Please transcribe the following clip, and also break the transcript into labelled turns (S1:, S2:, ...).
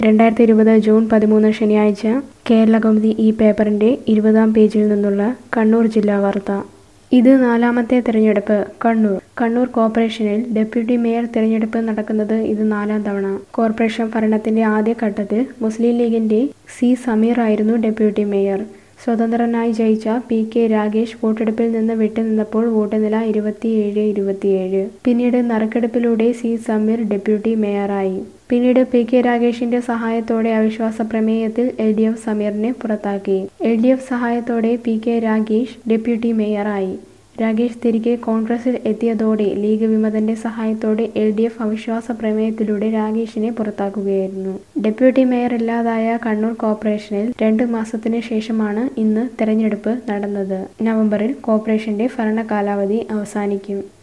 S1: രണ്ടായിരത്തി ഇരുപത് ജൂൺ പതിമൂന്ന് ശനിയാഴ്ച കേരളകൗമുദി ഈ പേപ്പറിന്റെ ഇരുപതാം പേജിൽ നിന്നുള്ള കണ്ണൂർ ജില്ലാ വാർത്ത ഇത് നാലാമത്തെ തെരഞ്ഞെടുപ്പ് കണ്ണൂർ കണ്ണൂർ കോർപ്പറേഷനിൽ ഡെപ്യൂട്ടി മേയർ തെരഞ്ഞെടുപ്പ് നടക്കുന്നത് ഇത് നാലാം തവണ കോർപ്പറേഷൻ ഭരണത്തിന്റെ ആദ്യ ഘട്ടത്തിൽ മുസ്ലിം ലീഗിന്റെ സി സമീർ ആയിരുന്നു ഡെപ്യൂട്ടി മേയർ സ്വതന്ത്രനായി ജയിച്ച പി കെ രാഗേഷ് വോട്ടെടുപ്പിൽ നിന്ന് വിട്ടുനിന്നപ്പോൾ വോട്ട് നില ഇരുപത്തിയേഴ് ഇരുപത്തിയേഴ് പിന്നീട് നറുക്കെടുപ്പിലൂടെ സി സമീർ ഡെപ്യൂട്ടി മേയറായി പിന്നീട് പി കെ രാഗേഷിന്റെ സഹായത്തോടെ അവിശ്വാസ പ്രമേയത്തിൽ എൽ ഡി എഫ് സമീറിനെ പുറത്താക്കി എൽ ഡി എഫ് സഹായത്തോടെ പി കെ രാഗേഷ് ഡെപ്യൂട്ടി മേയറായി രാഗേഷ് തിരികെ കോൺഗ്രസിൽ എത്തിയതോടെ ലീഗ് വിമതന്റെ സഹായത്തോടെ എൽ ഡി എഫ് അവിശ്വാസ പ്രമേയത്തിലൂടെ രാഗേഷിനെ പുറത്താക്കുകയായിരുന്നു ഡെപ്യൂട്ടി മേയർ ഇല്ലാതായ കണ്ണൂർ കോർപ്പറേഷനിൽ രണ്ട് മാസത്തിന് ശേഷമാണ് ഇന്ന് തെരഞ്ഞെടുപ്പ് നടന്നത് നവംബറിൽ കോർപ്പറേഷന്റെ ഭരണകാലാവധി അവസാനിക്കും